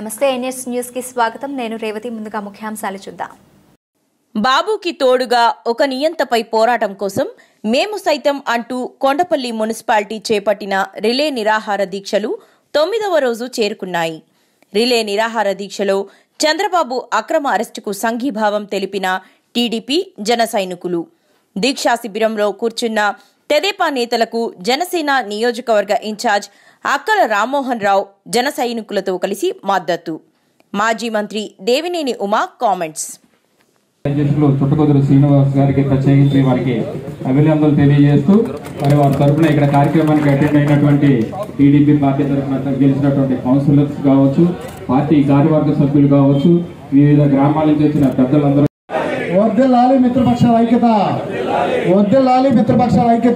నమస్తే NS news కి స్వాగతం నేను రేవతి ముందుగా ముఖ్యాంశాలు చూద్దాం బాబుకి తోడుగా ఒక నియంతపై పోరాటం కోసం మేము సైతం అంటూ కొండపల్లి మున్సిపాలిటీ చేపట్టిన రిలే నిరాహార దీక్షలు తొమ్మిదవ రోజు చేరుకున్నాయి రిలే నిరాహార దీక్షలో చంద్రబాబు అక్రమ అరెస్టుకు సంఘీభావం తెలిపిన టీడీపీ జన సైనికులు దీక్షా శిబిరంలో కూర్చున్న తెదేపా నేతలకు జనసేన నియోజకవర్గ ఇన్ఛార్జ్ అక్కల రామ్మోహన్ రావు జన సైనికులతో కలిసి మద్దతు మాజీ మంత్రి దేవినేని ఉమా కామెంట్స్ అధ్యక్షులు చుట్టకొదురు శ్రీనివాస్ గారికి ప్రత్యేకించి వారికి అభినందనలు తెలియజేస్తూ మరి వారి తరఫున ఇక్కడ కార్యక్రమానికి అటెండ్ అయినటువంటి టీడీపీ పార్టీ తరఫున గెలిచినటువంటి కౌన్సిలర్స్ కావచ్చు పార్టీ కార్యవర్గ సభ్యులు కావచ్చు వివిధ గ్రామాల నుంచి వచ్చిన పెద్దలందరూ వర్ధిల్లాలి మిత్రపక్షాల ఐక్యత వర్ధిల్లాలి మిత్రపక్షాల ఐక్యత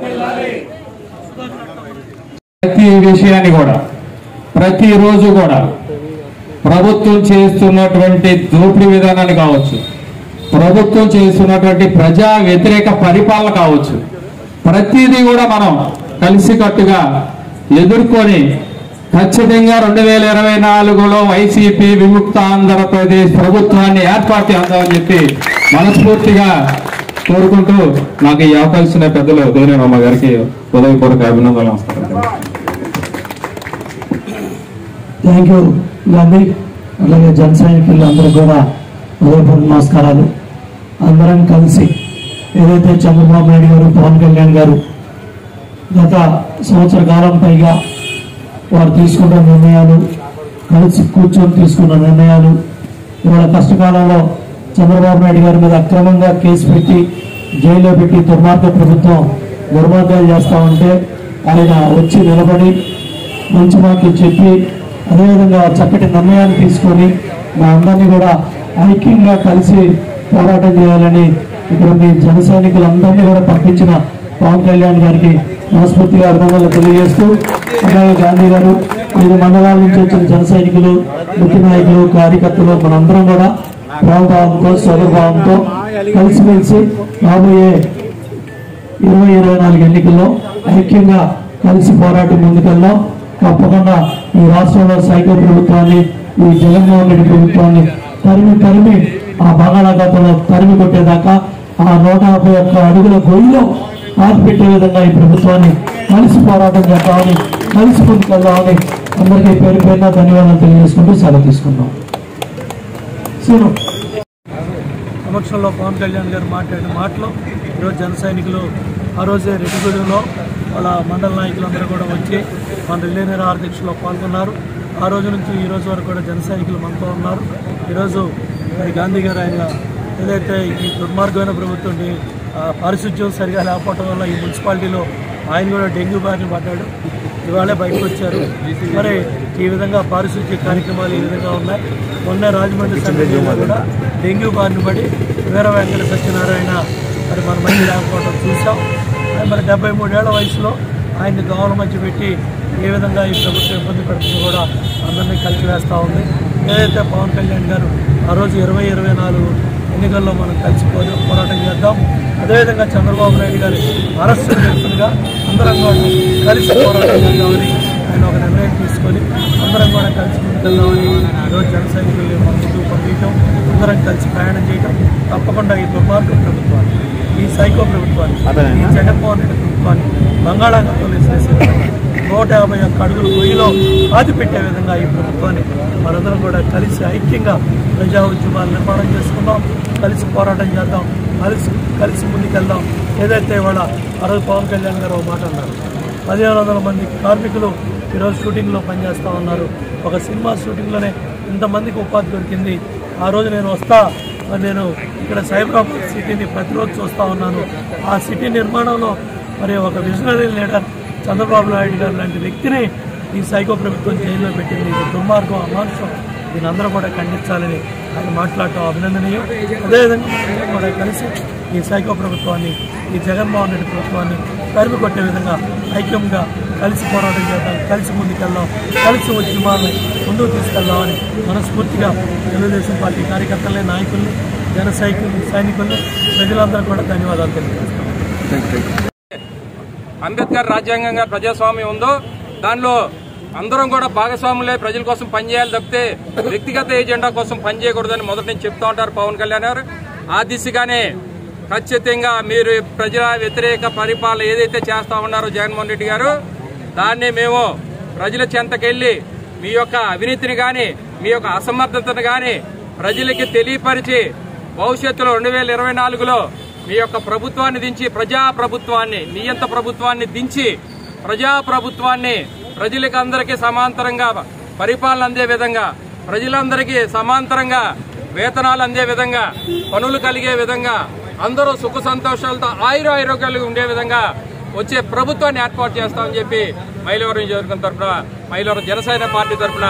ప్రతి విషయాన్ని కూడా ప్రతిరోజు కూడా ప్రభుత్వం చేస్తున్నటువంటి దోపిడీ విధానాన్ని కావచ్చు ప్రభుత్వం చేస్తున్నటువంటి ప్రజా వ్యతిరేక పరిపాలన కావచ్చు ప్రతిదీ కూడా మనం కలిసికట్టుగా ఎదుర్కొని ఖచ్చితంగా రెండు వేల ఇరవై నాలుగులో వైసీపీ విముక్త ఆంధ్రప్రదేశ్ ప్రభుత్వాన్ని ఏర్పాటు చేద్దామని చెప్పి మనస్ఫూర్తిగా కోరుకుంటూ నాకు ఈ అవకాశం ఇచ్చిన పెద్దలు దేవరమ్మ గారికి ఉదయపూర్వక అభినందనలు నమస్కారం థ్యాంక్ యూ గాంధీ అలాగే జన సైనికులు అందరూ కూడా ఉదయపూర్వ నమస్కారాలు అందరం కలిసి ఏదైతే చంద్రబాబు నాయుడు గారు పవన్ కళ్యాణ్ గారు గత సంవత్సర కాలం పైగా వారు తీసుకున్న నిర్ణయాలు కలిసి కూర్చొని తీసుకున్న నిర్ణయాలు ఇవాళ కష్టకాలంలో చంద్రబాబు నాయుడు గారి మీద అక్రమంగా కేసు పెట్టి జైల్లో పెట్టి దుర్మార్గ ప్రభుత్వం దుర్మార్గాలు చేస్తా ఉంటే ఆయన వచ్చి నిలబడి మంచి మాటలు చెప్పి అదేవిధంగా చక్కటి నిర్ణయాలు తీసుకొని మా అందరినీ కూడా ఐక్యంగా కలిసి పోరాటం చేయాలని ఇక్కడ మీ జన సైనికులందరినీ కూడా పంపించిన పవన్ కళ్యాణ్ గారికి మనస్ఫూర్తిగా అభినందనలు తెలియజేస్తూ అలాగే గాంధీ గారు ఐదు మండలాల నుంచి వచ్చిన జన సైనికులు ముఖ్య నాయకులు కార్యకర్తలు మనందరం కూడా ప్రేమభావంతో సౌరభావంతో కలిసిమెలిసి రాబోయే ఇరవై ఇరవై నాలుగు ఎన్నికల్లో ఐక్యంగా కలిసి పోరాటం ముందుకెళ్దాం తప్పకుండా ఈ రాష్ట్రంలో సైకో ప్రభుత్వాన్ని ఈ జగన్మోహన్ రెడ్డి ప్రభుత్వాన్ని తరిమి తరిమి ఆ బంగాళాఖాతంలో తరిమి కొట్టేదాకా ఆ నూట యాభై ఒక్క అడుగుల గొయ్యిలో పాతి పెట్టే విధంగా ఈ ప్రభుత్వాన్ని కలిసి పోరాటం చేద్దామని కలిసి ముందుకెళ్దామని అందరికీ పేరు పేరున ధన్యవాదాలు తెలియజేసుకుంటూ సెలవు తీసుకుందాం సీను సమక్షంలో పవన్ కళ్యాణ్ గారు మాట్లాడిన మాటలు ఈరోజు జన సైనికులు ఆ రోజే రెడ్డిగూడెంలో వాళ్ళ మండల నాయకులందరూ కూడా వచ్చి మన రిలే నిరాహార దీక్షలో పాల్గొన్నారు ఆ రోజు నుంచి ఈ రోజు వరకు కూడా జన సైనికులు మనతో ఉన్నారు ఈరోజు మరి గాంధీ గారు ఆయన ఏదైతే ఈ దుర్మార్గమైన ప్రభుత్వం ఆ, పారిశుధ్యం సరిగా లేకపోవడం వల్ల ఈ మున్సిపాలిటీలో ఆయన కూడా డెంగ్యూ బారిన పడ్డాడు ఇవాళే బయటకు వచ్చారు మరి ఈ విధంగా పారిశుద్ధ్య కార్యక్రమాలు ఈ విధంగా ఉన్నాయి మొన్న రాజమండ్రి సంఘటనలో కూడా డెంగ్యూ బారిన పడి వీర వెంకట సత్యనారాయణ మరి మన మధ్య లేకపోవడం చూసాం ఆయన మరి డెబ్బై మూడేళ్ల వయసులో ఆయన్ని దోమల మధ్య పెట్టి ఏ విధంగా ఈ ప్రభుత్వం ఇబ్బంది పెడుతుందో కూడా అందరినీ కలిసివేస్తూ ఉంది ఏదైతే పవన్ కళ్యాణ్ గారు ఆ రోజు ఇరవై ఇరవై నాలుగు ఎన్నికల్లో మనం కలిసి పో- పోరాటం చేద్దాం అదేవిధంగా చంద్రబాబు నాయుడు గారి అరెస్టు వ్యక్తులుగా అందరం కూడా కలిసి పోరాటం చేద్దామని ఆయన ఒక నిర్ణయం తీసుకొని అందరం కూడా కలిసి ముందుకెళ్దామని ఈరోజు జన సైనికులు మన ముందుకు పంపించడం అందరం కలిసి ప్రయాణం చేయడం తప్పకుండా ఈ దుర్మార్గ ప్రభుత్వాన్ని ఈ సైకో ప్రభుత్వాన్ని ఈ జగన్మోహన్ రెడ్డి ప్రభుత్వాన్ని బంగాళాఖాతంలో వేసేసి నూట యాభై ఒక్క అడుగులు గొయ్యిలో పాతి పెట్టే విధంగా ఈ ప్రభుత్వాన్ని మనందరం కూడా కలిసి ఐక్యంగా ప్రజా ఉద్యమాలు నిర్మాణం చేసుకుందాం కలిసి పోరాటం చేద్దాం కలిసి కలిసి ముందుకెళ్దాం ఏదైతే ఇవాళ ఆ రోజు పవన్ కళ్యాణ్ గారు ఒక మాట అన్నారు పదిహేను వందల మంది కార్మికులు ఈరోజు షూటింగ్లో పనిచేస్తూ ఉన్నారు ఒక సినిమా షూటింగ్లోనే ఇంతమందికి ఉపాధి దొరికింది ఆ రోజు నేను వస్తా మరి నేను ఇక్కడ సైబరాబాద్ సిటీని ప్రతిరోజు చూస్తూ ఉన్నాను ఆ సిటీ నిర్మాణంలో మరి ఒక విజనరీ లీడర్ చంద్రబాబు నాయుడు గారు లాంటి వ్యక్తిని ఈ సైకో ప్రభుత్వం జైల్లో పెట్టింది ఇది దుర్మార్గం అమానుషం దీని అందరూ కూడా ఖండించాలని ఆయన మాట్లాడటం అభినందనీయం అదేవిధంగా మనందరం కూడా కలిసి ఈ సైకో ప్రభుత్వాన్ని ఈ జగన్మోహన్ రెడ్డి ప్రభుత్వాన్ని తరిమి కొట్టే విధంగా ఐక్యంగా కలిసి పోరాటం చేద్దాం కలిసి ముందుకెళ్దాం కలిసి ఉద్యమాన్ని ముందుకు తీసుకెళ్దామని మనస్ఫూర్తిగా తెలుగుదేశం పార్టీ కార్యకర్తలని నాయకుల్ని జన సైకిల్ సైనికుల్ని ప్రజలందరూ కూడా ధన్యవాదాలు తెలియజేస్తాం అంబేద్కర్ రాజ్యాంగంగా ప్రజాస్వామ్యం ఉందో దానిలో అందరం కూడా భాగస్వాములే ప్రజల కోసం పనిచేయాలి తప్పితే వ్యక్తిగత ఎజెండా కోసం పనిచేయకూడదని మొదటి నుంచి చెప్తా ఉంటారు పవన్ కళ్యాణ్ గారు ఆ దిశగానే ఖచ్చితంగా మీరు ప్రజల వ్యతిరేక పరిపాలన ఏదైతే చేస్తా ఉన్నారో జగన్మోహన్ రెడ్డి గారు దాన్ని మేము ప్రజల చెంతకెళ్లి మీ యొక్క అవినీతిని గాని మీ యొక్క అసమర్థతను గాని ప్రజలకి తెలియపరిచి భవిష్యత్తులో రెండు వేల ఇరవై నాలుగులో మీ యొక్క ప్రభుత్వాన్ని దించి ప్రజా ప్రభుత్వాన్ని నియంత ప్రభుత్వాన్ని దించి ప్రజా ప్రభుత్వాన్ని ప్రజలకు అందరికీ సమాంతరంగా పరిపాలన అందే విధంగా ప్రజలందరికీ సమాంతరంగా వేతనాలు అందే విధంగా పనులు కలిగే విధంగా అందరూ సుఖ సంతోషాలతో ఆయుర ఆరోగ్యాలు ఉండే విధంగా వచ్చే ప్రభుత్వాన్ని ఏర్పాటు చేస్తామని చెప్పి మైలవరం నియోజకవర్గం తరఫున మైలవరం జనసేన పార్టీ తరఫున